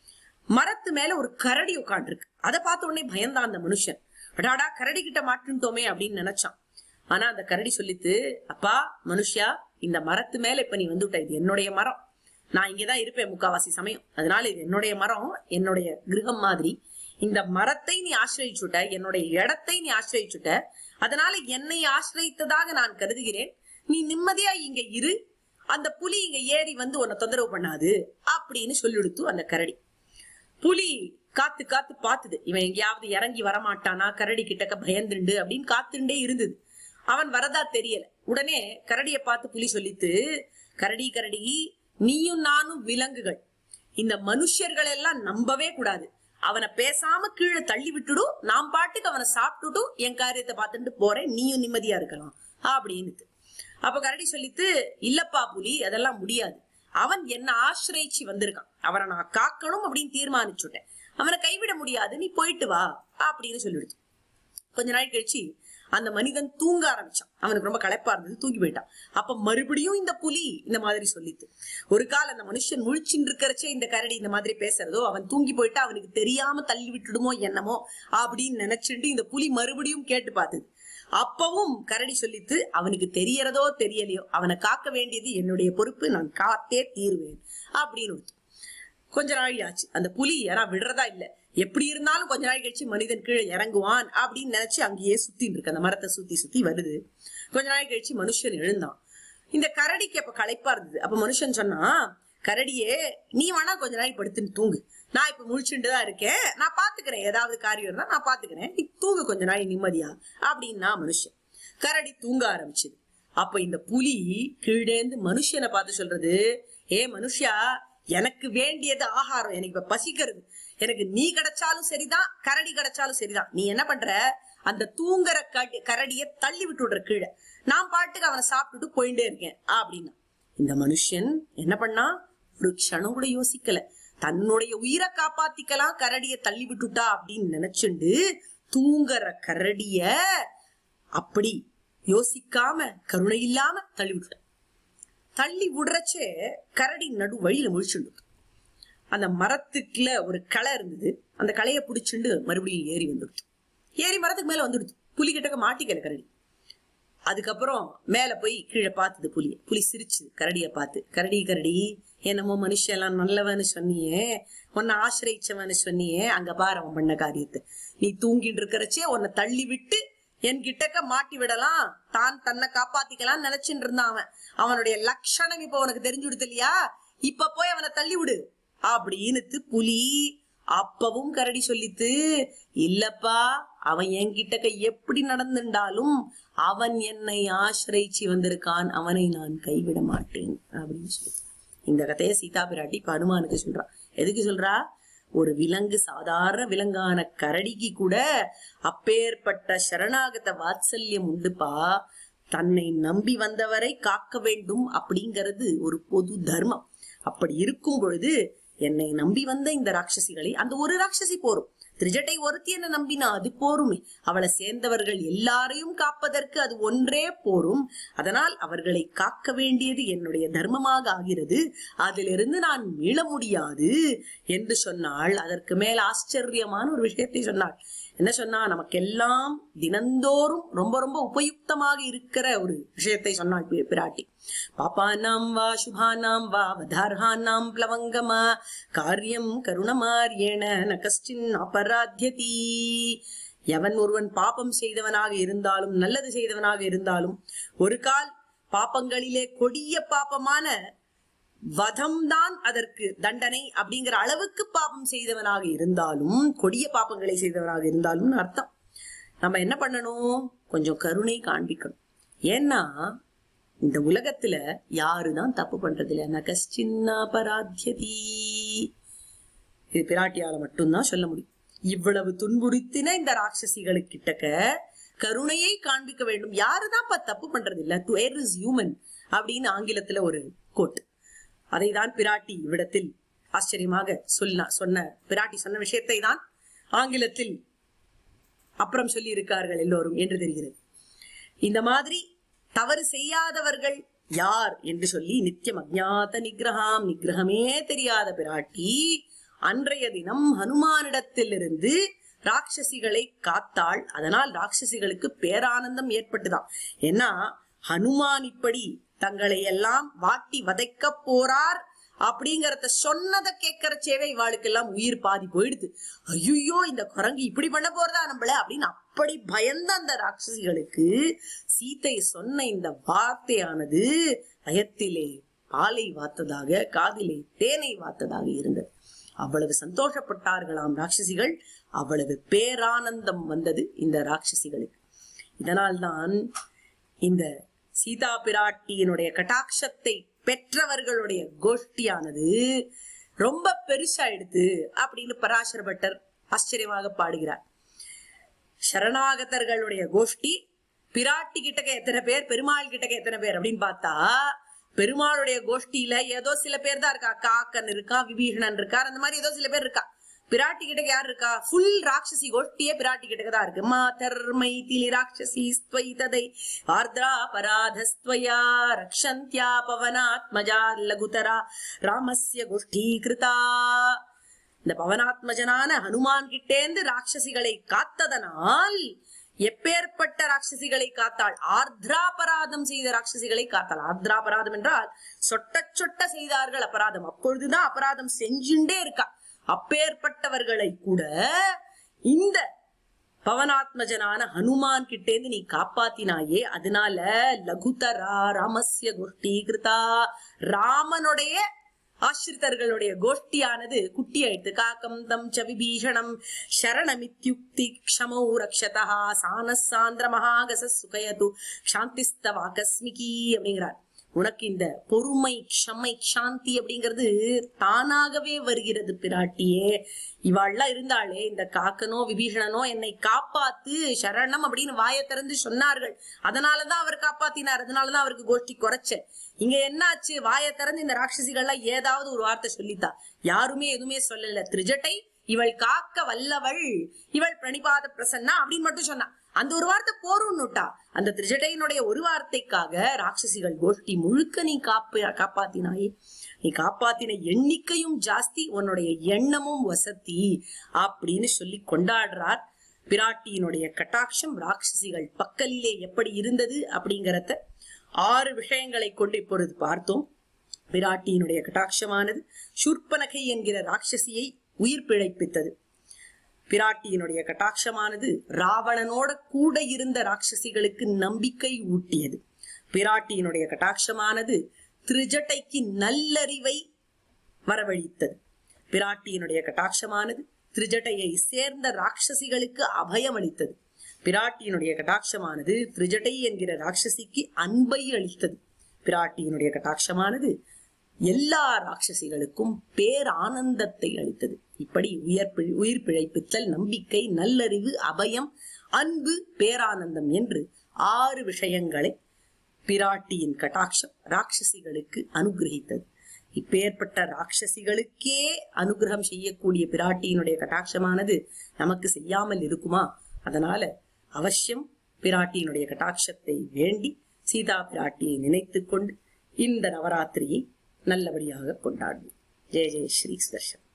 மரத்து மேல ஒரு கரடி உட்காந்துருக்கு அதை பார்த்த உடனே பயந்தான் அந்த மனுஷன் அடாடா கரடி கிட்ட மாட்டுட்டோமே அப்படின்னு நினைச்சான் ஆனா அந்த கரடி சொல்லித்து அப்பா மனுஷா இந்த மரத்து மேல இப்ப நீ வந்துட்ட இது என்னுடைய மரம் நான் இங்கதான் இருப்பேன் முக்காவாசி சமயம் அதனால இது என்னுடைய மரம் என்னுடைய கிரகம் மாதிரி இந்த மரத்தை நீ ஆசிரியச்சுட்ட என்னுடைய இடத்தை நீ ஆசிரியச்சுட்ட அதனால என்னை ஆசிரியத்ததாக நான் கருதுகிறேன் நீ நிம்மதியா இங்க இரு அந்த புலி இங்க ஏறி வந்து உன்னை தொந்தரவு பண்ணாது அப்படின்னு சொல்லிடுத்து அந்த கரடி புலி காத்து காத்து பாத்துது இவன் எங்கேயாவது இறங்கி வரமாட்டானா கரடி கிட்டக்க பயந்துண்டு அப்படின்னு காத்துண்டே இருந்தது அவன் வரதா தெரியல உடனே கரடிய பார்த்து புலி சொல்லித்து கரடி கரடி நீயும் நானும் விலங்குகள் இந்த மனுஷர்கள் எல்லாம் நம்பவே கூடாது அவனை பேசாம கீழே தள்ளி விட்டுடும் நான் பாட்டுக்கு அவனை சாப்பிட்டுட்டும் என் காரியத்தை பார்த்துட்டு போறேன் நீயும் நிம்மதியா இருக்கலாம் அப்படின்னு அப்ப கரடி சொல்லித்து இல்லப்பா புலி அதெல்லாம் முடியாது அவன் என்ன ஆசிரியச்சு வந்திருக்கான் அவனை நான் காக்கணும் அப்படின்னு தீர்மானிச்சுட்டேன் அவனை கைவிட முடியாது நீ போயிட்டு வா அப்படின்னு சொல்லிடுது கொஞ்ச நாள் கழிச்சு அந்த மனிதன் தூங்க ஆரம்பிச்சான் அவனுக்கு ரொம்ப களைப்பா இருந்தது தூங்கி போயிட்டான் அப்ப மறுபடியும் இந்த புலி இந்த மாதிரி சொல்லித்து ஒரு கால் அந்த மனுஷன் முழிச்சுட்டு இருக்கிறச்சே இந்த கரடி இந்த மாதிரி பேசுறதோ அவன் தூங்கி போயிட்டா அவனுக்கு தெரியாம தள்ளி விட்டுடுமோ என்னமோ அப்படின்னு நினைச்சுட்டு இந்த புலி மறுபடியும் கேட்டு பார்த்தது அப்பவும் கரடி சொல்லித்து அவனுக்கு தெரியறதோ தெரியலையோ அவனை காக்க வேண்டியது என்னுடைய பொறுப்பு நான் காத்தே தீருவேன் அப்படின்னு கொடுத்து. கொஞ்ச நாள் ஆச்சு அந்த புலி யாரா விடுறதா இல்ல எப்படி இருந்தாலும் கொஞ்ச நாள் கழிச்சு மனிதன் கீழே இறங்குவான் அப்படின்னு நினைச்சு அங்கேயே சுத்தின்னு இருக்கு அந்த மரத்தை சுத்தி சுத்தி வருது கொஞ்ச நாள் கழிச்சு மனுஷன் எழுந்தான் இந்த கரடிக்கு அப்ப களைப்பா இருந்தது அப்ப மனுஷன் சொன்னா கரடியே நீ வேணா கொஞ்ச நாள் படுத்துன்னு தூங்கு நான் இப்ப முழிச்சுட்டு தான் இருக்கேன் நான் பாத்துக்கிறேன் ஏதாவது காரியம் இருந்தா நான் பாத்துக்கிறேன் நீ தூங்கு கொஞ்ச நாள் நிம்மதியா அப்படின்னா மனுஷன் கரடி தூங்க ஆரம்பிச்சது அப்ப இந்த புலி கீழேந்து மனுஷனை பார்த்து சொல்றது ஏ மனுஷா எனக்கு வேண்டியது ஆகாரம் எனக்கு இப்ப பசிக்கிறது எனக்கு நீ கிடைச்சாலும் சரிதான் கரடி கிடைச்சாலும் சரிதான் நீ என்ன பண்ற அந்த தூங்குற கடி கரடிய தள்ளி விட்டு விடுற கீழே நான் பாட்டுக்கு அவனை சாப்பிட்டுட்டு போயிட்டே இருக்கேன் அப்படின்னா இந்த மனுஷன் என்ன பண்ணா ஒரு க்ஷணம் கூட யோசிக்கல தன்னுடைய உயிரை காப்பாத்திக்கலாம் கரடிய தள்ளி விட்டுட்டா அப்படின்னு நினைச்சுண்டு தூங்குற கரடிய அப்படி யோசிக்காம கருணை இல்லாம தள்ளி விட்டுட்டான் தள்ளி விடுறச்சே கரடி நடு வழியில முழிச்சுண்டு அந்த மரத்துக்குள்ள ஒரு களை இருந்தது அந்த களைய புடிச்சுண்டு மறுபடியும் ஏறி வந்துடுச்சு ஏறி மரத்துக்கு மேல வந்துடுச்சு புலி கிட்டக்க மாட்டிக்கல கரடி அதுக்கப்புறம் மேல போய் கீழே பார்த்தது புலிய புலி சிரிச்சு கரடிய பார்த்து கரடி கரடி என்னமோ மனுஷன் எல்லாம் நல்லவன்னு சொன்னியே உன்னை ஆசிரியச்சவன்னு சொன்னியே அங்க பாரு அவன் பண்ண காரியத்தை நீ தூங்கிட்டு இருக்கிறச்சே உன்னை தள்ளி விட்டு என் கிட்டக்க மாட்டி விடலாம் தான் தன்னை காப்பாத்திக்கலாம் நினைச்சுட்டு இருந்தான் அவன் அவனுடைய லட்சணம் இப்ப உனக்கு தெரிஞ்சு விடுது இல்லையா இப்ப போய் அவனை தள்ளி விடு அப்படின்னுத்து புலி அப்பவும் கரடி சொல்லித்து இல்லப்பா அவன் என்கிட்டக்க எப்படி நடந்துட்டாலும் அவன் என்னை ஆசிரிச்சு வந்திருக்கான் அவனை நான் கைவிட மாட்டேன் அப்படின்னு சொல்லி இந்த கதையை சீதா பிராட்டி இப்ப ஹனுமானுக்கு சொல்றா எதுக்கு சொல்றா ஒரு விலங்கு சாதாரண விலங்கான கரடிக்கு கூட அப்பேற்பட்ட சரணாகத வாத்சல்யம் உண்டுப்பா தன்னை நம்பி வந்தவரை காக்க வேண்டும் அப்படிங்கிறது ஒரு பொது தர்மம் அப்படி இருக்கும் பொழுது என்னை நம்பி வந்த இந்த ராட்சசிகளை அந்த ஒரு ராட்சசி போரும் திரிஜட்டை ஒருத்தி என்ன நம்பினா அது போருமே அவளை சேர்ந்தவர்கள் எல்லாரையும் காப்பதற்கு அது ஒன்றே போரும் அதனால் அவர்களை காக்க வேண்டியது என்னுடைய தர்மமாக ஆகிறது அதிலிருந்து நான் மீள முடியாது என்று சொன்னாள் அதற்கு மேல் ஆச்சரியமான ஒரு விஷயத்தை சொன்னாள் என்ன சொன்னா நமக்கெல்லாம் தினந்தோறும் ரொம்ப ரொம்ப உபயுக்தமாக இருக்கிற ஒரு விஷயத்தை சொன்னாள் பி- பிராட்டி பாப்பானாம் வா சுபானாம் வா வதார்ஹானாம் பிளவங்கமா காரியம் கருணமாரியேன ந கஷ்டின் அபராத்தியதி எவன் ஒருவன் பாபம் செய்தவனாக இருந்தாலும் நல்லது செய்தவனாக இருந்தாலும் ஒரு கால் பாப்பங்களிலே கொடிய பாப்பமான வதம்தான் அதற்கு தண்டனை அப்படிங்கிற அளவுக்கு பாபம் செய்தவனாக இருந்தாலும் கொடிய பாப்பங்களை செய்தவனாக இருந்தாலும் அர்த்தம் நம்ம என்ன பண்ணணும் கொஞ்சம் கருணை காண்பிக்கணும் ஏன்னா இந்த உலகத்துல யாருதான் தப்பு பண்றது இல்ல நகஸ்சின்னா பராத்தியதி இது பிராட்டியால மட்டும்தான் சொல்ல முடியும் இவ்வளவு துன்புறுத்தின இந்த ராட்சசிகளுக்கிட்டக்க கருணையை காண்பிக்க வேண்டும் யாருதான் இப்ப தப்பு பண்றது இல்ல டு ஏர் இஸ் ஹியூமன் அப்படின்னு ஆங்கிலத்துல ஒரு கோட் அதை தான் பிராட்டி இவ்விடத்தில் ஆச்சரியமாக சொல்ல சொன்ன பிராட்டி சொன்ன விஷயத்தை தான் ஆங்கிலத்தில் அப்புறம் சொல்லி இருக்கார்கள் எல்லோரும் என்று தெரிகிறது இந்த மாதிரி தவறு செய்யாதவர்கள் யார் என்று சொல்லி நித்தியம் அஜ்ஞாத நிகிரகாம் நிகிரகமே தெரியாத பிராட்டி அன்றைய தினம் ஹனுமானிடத்திலிருந்து ராட்சசிகளை காத்தாள் அதனால் ராட்சசிகளுக்கு பேரானந்தம் ஏற்பட்டுதான் ஏன்னா ஹனுமான் இப்படி தங்களை எல்லாம் வாட்டி வதைக்க போறார் அப்படிங்கறத சொன்னதை கேட்கிற சேவை இவாளுக்கெல்லாம் உயிர் பாதி போயிடுது ஐயோ இந்த குரங்கு இப்படி பண்ண போறதா நம்மள அப்படின்னு அப்படி பயந்த அந்த ராட்சசிகளுக்கு சீத்தை சொன்ன இந்த வார்த்தையானது பயத்திலே பாலை வாத்ததாக காதிலே தேனை வாத்ததாக இருந்தது அவ்வளவு சந்தோஷப்பட்டார்களாம் ராட்சசிகள் அவ்வளவு பேரானந்தம் வந்தது இந்த ராட்சசிகளுக்கு இதனால்தான் இந்த சீதா பிராட்டியினுடைய கட்டாட்சத்தை பெற்றவர்களுடைய கோஷ்டியானது ரொம்ப பெருசாயிடுது அப்படின்னு பராசர பட்டர் ஆச்சரியமாக பாடுகிறார் சரணாகதர்களுடைய கோஷ்டி பிராட்டி கிட்டக்க எத்தனை பேர் பெருமாள் கிட்டக்க எத்தனை பேர் அப்படின்னு பார்த்தா பெருமாளுடைய கோஷ்டியில ஏதோ சில பேர் தான் இருக்கா காக்கன் இருக்கா விபீஷணன் இருக்கார் அந்த மாதிரி ஏதோ சில பேர் இருக்கா பிராட்டி கிட்டக்க யார் இருக்கா ஃபுல் ராட்சசி கோஷ்டியே பிராட்டி கிட்டக்க தான் இருக்கு மாதர் மைதிலி ராட்சசி ஸ்வை ததை ஆர்திரா பராதஸ்துவயா ரக்ஷந்தியா பவனாத்மஜா லகுதரா ராமஸ்ய கோஷ்டி கிருதா இந்த பவனாத்மஜனான ஹனுமான் கிட்டேந்து ராட்சசிகளை காத்ததனால் எப்பேற்பட்ட ராட்சசிகளை காத்தாள் ஆர்திராபராதம் செய்த ராட்சசிகளை காத்தாள் ஆர்திராபராதம் என்றால் சொட்ட சொட்ட செய்தார்கள் அபராதம் அப்பொழுதுதான் அபராதம் செஞ்சுட்டே இருக்கா அப்பேற்பட்டவர்களை கூட இந்த பவனாத்மஜனான ஹனுமான் கிட்டேந்து நீ காப்பாத்தினாயே அதனால லகுதரா ராமஸ்ய கோஷ்டி கிருதா ராமனுடைய ஆசிரித்தர்களுடைய கோஷ்டியானது குட்டியாயிடுத்து காக்கம் தம் ச விபீஷணம் சரணமித்யுக்தி க்ஷமௌ ரக்ஷதா சானசாந்திர மகாகச சுகயது சாந்திஸ்தவாகஸ்மிகி அப்படிங்கிறார் உனக்கு இந்த பொறுமை க்ஷமை சாந்தி அப்படிங்கிறது தானாகவே வருகிறது பிராட்டியே இவாள்லாம் இருந்தாலே இந்த காக்கனோ விபீஷணனோ என்னை காப்பாத்து சரணம் அப்படின்னு வாயை திறந்து சொன்னார்கள் அதனாலதான் அவர் காப்பாத்தினார் அதனாலதான் அவருக்கு கோஷ்டி குறைச்ச இங்க என்னாச்சு வாயை திறந்து இந்த ராட்சசிகள்லாம் ஏதாவது ஒரு வார்த்தை சொல்லித்தா யாருமே எதுவுமே சொல்லல திரிஜட்டை இவள் காக்க வல்லவள் இவள் பிரணிபாத பிரசன்னா அப்படின்னு மட்டும் சொன்னா அந்த ஒரு வார்த்தை போரும்னுட்டா அந்த திரிஜடையினுடைய ஒரு வார்த்தைக்காக ராட்சசிகள் கோஷ்டி முழுக்க நீ காப்பு காப்பாத்தினாயே நீ காப்பாத்தின எண்ணிக்கையும் ஜாஸ்தி உன்னுடைய எண்ணமும் வசதி அப்படின்னு சொல்லி கொண்டாடுறார் பிராட்டியினுடைய கட்டாட்சம் ராட்சசிகள் பக்கலிலே எப்படி இருந்தது அப்படிங்கறத ஆறு விஷயங்களை கொண்டு இப்பொழுது பார்த்தோம் பிராட்டியினுடைய கட்டாட்சமானது சூர்பனகை என்கிற ராட்சசியை உயிர் பிழைப்பித்தது பிராட்டியினுடைய கட்டாட்சமானது ராவணனோட கூட இருந்த ராட்சசிகளுக்கு நம்பிக்கை ஊட்டியது பிராட்டியினுடைய கட்டாட்சமானது திரிஜட்டைக்கு நல்லறிவை வரவழித்தது பிராட்டியினுடைய கட்டாட்சமானது திரிஜட்டையை சேர்ந்த ராட்சசிகளுக்கு அபயம் அளித்தது பிராட்டியினுடைய கட்டாட்சமானது திரிஜட்டை என்கிற ராட்சசிக்கு அன்பை அளித்தது பிராட்டியினுடைய கட்டாட்சமானது எல்லா ராட்சசிகளுக்கும் பேரானந்தத்தை அளித்தது இப்படி உயர் பி- உயிர் பிழைப்பித்தல் நம்பிக்கை நல்லறிவு அபயம் அன்பு பேரானந்தம் என்று ஆறு விஷயங்களை பிராட்டியின் கட்டாட்சம் ராட்சசிகளுக்கு அனுகிரகித்தது இப்பேற்பட்ட ராட்சசிகளுக்கே அனுகிரகம் செய்யக்கூடிய பிராட்டியினுடைய கட்டாட்சமானது நமக்கு செய்யாமல் இருக்குமா அதனால அவசியம் பிராட்டியினுடைய கட்டாட்சத்தை வேண்டி சீதா பிராட்டியை நினைத்துக் கொண்டு இந்த நவராத்திரியை நல்லபடியாக கொண்டாடுவோம் ஜெய ஜெய ஸ்ரீ சுதர்ஷன்